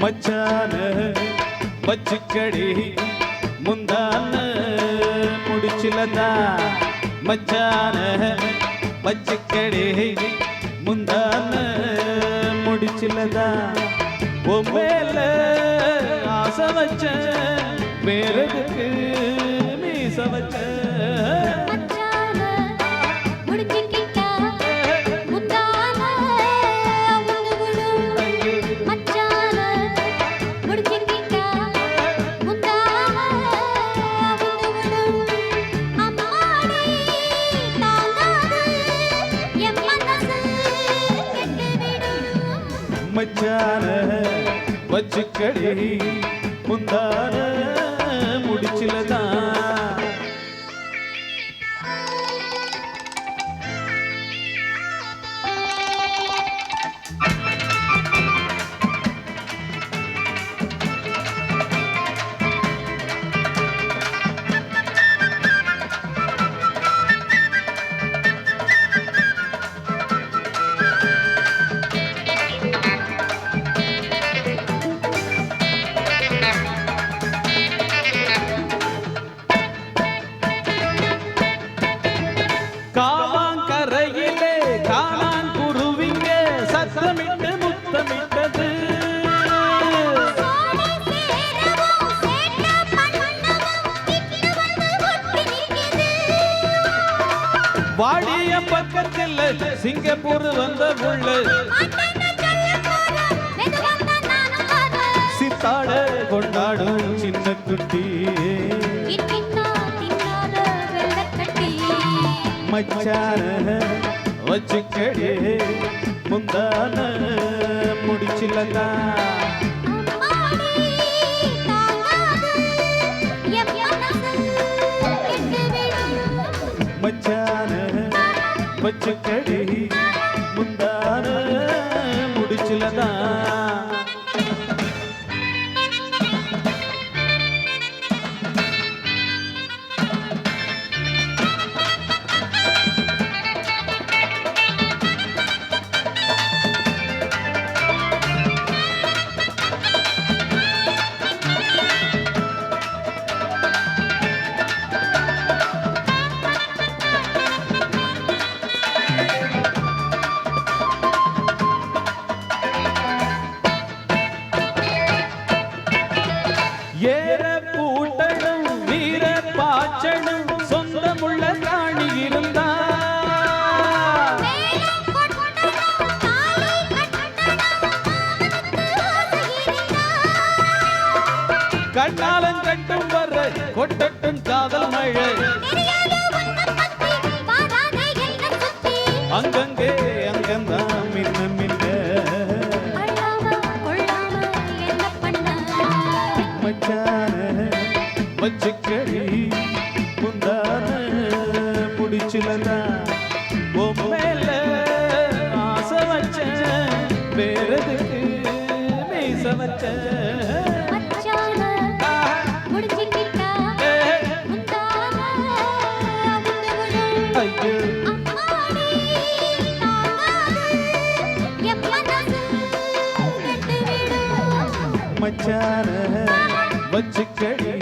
மச்சான வச்சுக்கடி முந்தான முடிச்சிலதா மச்சான வச்சுக்கடி முந்தான முடிச்சிலதா உன் மேல ஆசை வச்ச வேறதுக்கு மீச வச்ச மச்சான முடிச்சுக்கிட்டா முந்தான உண்டு விடும் மச்சான முடிச்சுக்கிட்டா முந்தான உண்டு விடும் அம்மாடி தாங்காது என் மனசு கெட்டுவிடும் மச்சான வச்சுக்கடி முந்தான முடிச்சிலதான் காவாங்கரையிலே காணான் குருவிங்க சத்தமிட்டு முத்தமிட்டது சோடி சேரவும் சேட்ட பண்ணவும் கிட்ட வந்து ஒட்டி நிக்குது வாடிய பக்கத்தில் சிங்கப்பூர் வந்த புள்ள மாட்டேன்னு சொல்ல போறேன் மெதுவாக நானும் வரேன் சித்தாட கொண்டாடும் சின்ன குட்டி இட்டின்னா தின்னாத வெள்ளக்கட்டி மச்சான வச்சுக்கடி முந்தான முடிச்சிலதா அம்மாடி தாங்காது என் மனசு கெட்டுவிடும் மச்சான வச்சுக்கடி முந்தான முடிச்சிலதா ஏற பூட்டணும் வீர பாய்ச்சணும் சொந்தமுள்ள காணி இருந்தா மேலும் கொட்டணும் தாலி கட்டணும் மாமனுக்கு ஆசை இருந்தா கண்ணாலம் கட்டும் வர கொட்டட்டும் காதல் மழை தெரியாத உன்னை பத்தி வாராத என்னை சுத்தி அங்கங்கே அங்கந்தான் மின்ன மின்ன அழாம கொள்ளாம என்ன பண்ண மச்சான வச்சுக்கடி முந்தான முடிச்சிலதா உன் மேல ஆசை வச்சேன் வேறதுக்கு மீச வச்சேன் மச்சான முடிச்சுக்கிட்டா முந்தான உண்டு விடும் ஐயோ அம்மாடி தாங்காது என் மனசு கெட்டுவிடும் மச்சான வச்சுக்கடி